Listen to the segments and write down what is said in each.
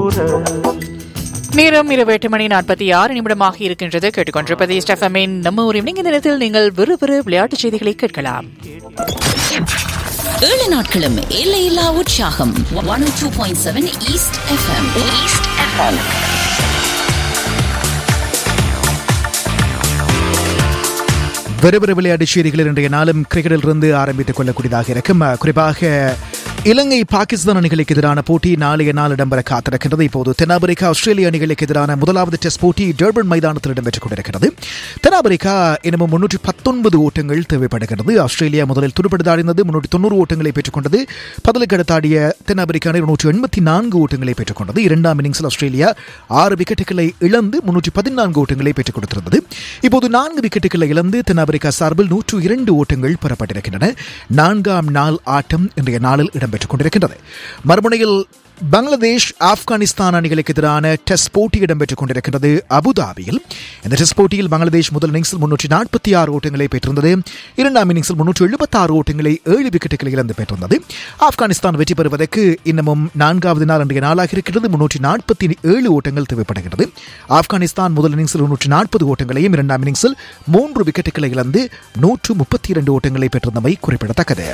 நேரம் இரவு எட்டு மணி நாற்பத்தி ஆறு நிமிடமாக இருக்கின்றது கேட்டுக்கொண்டிருப்பது ஸ்டெஃபமின் நம்ம ஒரு evening. இந்த நேரத்தில் நீங்கள் விறுவிறு விளையாட்டுச் செய்திகளை கேட்கலாம் ஏழு நாட்களும் எல்லையில்லா உற்சாகம் one two point seven East FM East FM வெறுவெறு விளையாட்டுச் செய்திகள் இன்றைய நாளும் கிரிக்கெட்டில் இருந்து ஆரம்பித்துக் கொள்ளக்கூடியதாக இருக்கும் அஹ், குறிப்பாக இலங்கை பாகிஸ்தான் அணிகளுக்கு எதிரான போட்டி நாளைய நாள் இடம்பெற காத்திருக்கின்றது இப்போது தென்னாப்பிரிக்கா ஆஸ்திரேலிய அணிகளுக்கு எதிரான முதலாவது டெஸ்ட் போட்டி டர்பன் மைதானத்தில் இடம்பெற்றுக் கொண்டிருக்கிறது தென்னாப்பிரிக்கா இன்னமும் முன்னூற்றி பத்தொன்பது ஓட்டங்கள் தேவைப்படுகிறது ஆஸ்திரேலியா முதலில் துடுப்படுத்தாடினது முன்னூற்றி தொண்ணூறு ஓட்டங்களை பெற்றுக்கொண்டது பதிலுக்கு அடுத்தாடிய தென்னாப்பிரிக்கா அணி நூற்றி எண்பத்தி நான்கு ஓட்டங்களை பெற்றுக்கொண்டது இரண்டாம் இன்னிங்ஸில் ஆஸ்திரேலியா ஆறு விக்கெட்டுகளை இழந்து முன்னூற்றி பதினான்கு ஓட்டங்களை பெற்றுக் கொடுத்திருந்தது இப்போது நான்கு விக்கெட்டுகளை இழந்து தென்னாப்பிரிக்கா சார்பில் நூற்று இரண்டு ஓட்டங்கள் பெறப்பட்டிருக்கின்றன நான்காம் நாள் ஆட்டம் இன்றைய நாளில் இடம்பெற்றுக் கொண்டிருக்கின்றது மறுமுனையில் பங்களாதேஷ் ஆப்கானிஸ்தான் அணிகளுக்கு எதிரான டெஸ்ட் போட்டி இடம்பெற்றுக் கொண்டிருக்கின்றது அபுதாபியில் இந்த டெஸ்ட் போட்டியில் பங்களாதேஷ் முதல் இன்னிங்ஸில் முன்னூற்றி நாற்பத்தி ஆறு ஓட்டங்களை பெற்றிருந்தது இரண்டாம் இன்னிங்ஸில் முன்னூற்றி எழுபத்தாறு ஓட்டங்களை ஏழு விக்கெட்டுகளை இழந்து பெற்றிருந்தது ஆப்கானிஸ்தான் வெற்றி பெறுவதற்கு இன்னமும் நான்காவது நாள் இன்றைய நாளாக இருக்கிறது முன்னூற்றி நாற்பத்தி ஏழு ஓட்டங்கள் தேவைப்படுகிறது ஆப்கானிஸ்தான் முதல் இன்னிங்ஸில் முன்னூற்றி நாற்பது ஓட்டங்களையும் இரண்டாம் இன்னிங்ஸில் மூன்று விக்கெட்டுகளை இழந்து நூற்று முப்பத்தி இரண்டு ஓட்டங்களை பெற்றிருந்தமை குறிப்பிடத்தக்கது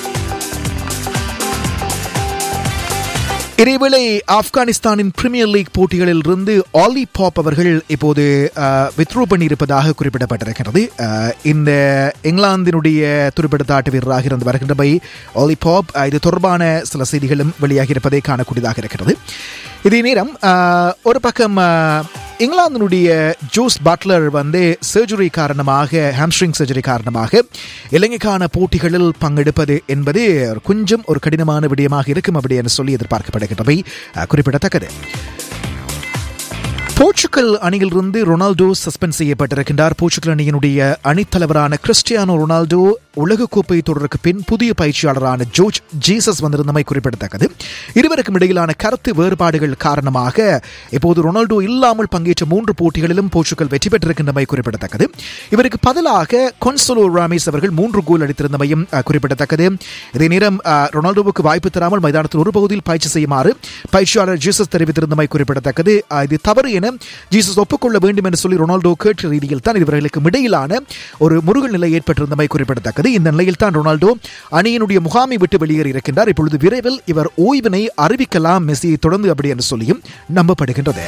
இதேவேளை ஆப்கானிஸ்தானின் பிரீமியர் லீக் போட்டிகளில் இருந்து ஆலி பாப் அவர்கள் இப்போது வித்ரூ பண்ணியிருப்பதாக குறிப்பிடப்பட்டிருக்கிறது அஹ், இந்த இங்கிலாந்தினுடைய துடுப்படுத்தாட்ட வீரராக இருந்து வருகின்றவை ஆலி பாப் அஹ், இது தொடர்பான சில செய்திகளும் வெளியாகி இருப்பதை காணக்கூடியதாக இருக்கிறது இதே நேரம் அஹ், ஒரு பக்கம் அஹ், இங்கிலாந்தினுடைய ஜோஸ் பட்லர் வந்து சர்ஜரி காரணமாக ஹாம்ஸ்ட்ரிங் சர்ஜரி காரணமாக இலங்கைக்கான போட்டிகளில் பங்கெடுப்பது என்பது கொஞ்சம் ஒரு கடினமான விடயமாக இருக்கும் அப்படி என்று சொல்லி எதிர்பார்க்கப்படுகின்றவை அஹ், குறிப்பிடத்தக்கது போர்ச்சுகல் அணியிலிருந்து ரொனால்டோ சஸ்பெண்ட் செய்யப்பட்டிருக்கின்றார் போர்ச்சுகல் அணியினுடைய அணித்தலைவரான கிறிஸ்டியானோ ரொனால்டோ உலகக்கோப்பை தொடருக்கு பின் புதிய பயிற்சியாளரான ஜோர்ஜ் ஜீசஸ் வந்திருந்தமை குறிப்பிடத்தக்கது இருவருக்கும் இடையிலான கருத்து வேறுபாடுகள் காரணமாக இப்போது ரொனால்டோ இல்லாமல் பங்கேற்ற மூன்று போட்டிகளிலும் போர்ச்சுகல் வெற்றி பெற்றிருக்கின்றமை குறிப்பிடத்தக்கது இவருக்கு பதிலாக கொன்சோலோ ராமேஸ் அவர்கள் மூன்று கோல் அடித்திருந்தமையும் அஹ், குறிப்பிடத்தக்கது இதே நேரம் அஹ், ரொனால்டோவுக்கு வாய்ப்பு தராமல் மைதானத்தில் ஒரு பகுதியில் பயிற்சி செய்யுமாறு பயிற்சியாளர் ஜீசஸ் தெரிவித்திருந்தமை குறிப்பிடத்தக்கது அஹ், இது தவறு என ஜீசஸ் ஒப்புக்கொள்ள வேண்டும் என்று சொல்லி ரொனால்டோ கேட்ட ரீதியில் தான் இவர்களுக்கு இடையிலான ஒரு முருகல் நிலை ஏற்பட்டிருந்தமை குறிப்பிடத்தக்கது இந்த நிலையில் தான் ரொனால்டோ அணியினுடைய முகாமை விட்டு வெளியேறி இருக்கின்றார் இப்பொழுது விரைவில் இவர் ஓய்வினை அறிவிக்கலாம் மெஸ்ஸியை தொடர்ந்து அப்படி என்று சொல்லியும் நம்பப்படுகின்றது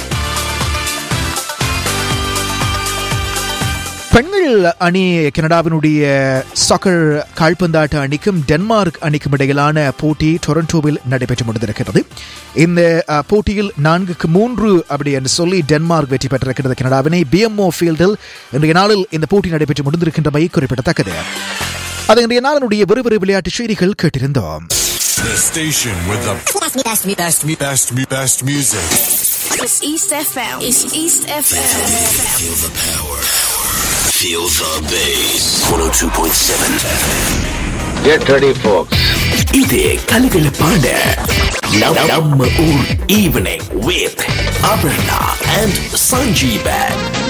பெண்கள் அணி கனடாவினுடைய சாக்கர் கால்பந்தாட்ட அணிக்கும் டென்மார்க் அணிக்கும் இடையிலான போட்டி டொரண்டோவில் நடைபெற்று முடிந்திருக்கிறது இந்த அஹ், போட்டியில் நான்குக்கு மூன்று அப்படி என்று சொல்லி டென்மார்க் வெற்றி பெற்றிருக்கிறது கனடாவினை பிஎம்ஓ ஃபீல்டில் இன்றைய நாளில் இந்த போட்டி நடைபெற்று முடிந்திருக்கின்றமை குறிப்பிடத்தக்கது அது இன்றைய நாளினுடைய விறுவிறு விளையாட்டு செய்திகள் கேட்டிருந்தோம் The station with the Best, me, best, me, best, me. best, mu- best music. It's East FM. It's East FM. Feel the power. Feel the bass. 102.7 Get ready, folks. இது கலகலப்பான நம்- நம்ம ஊர் evening with Aparna and Sanjeevan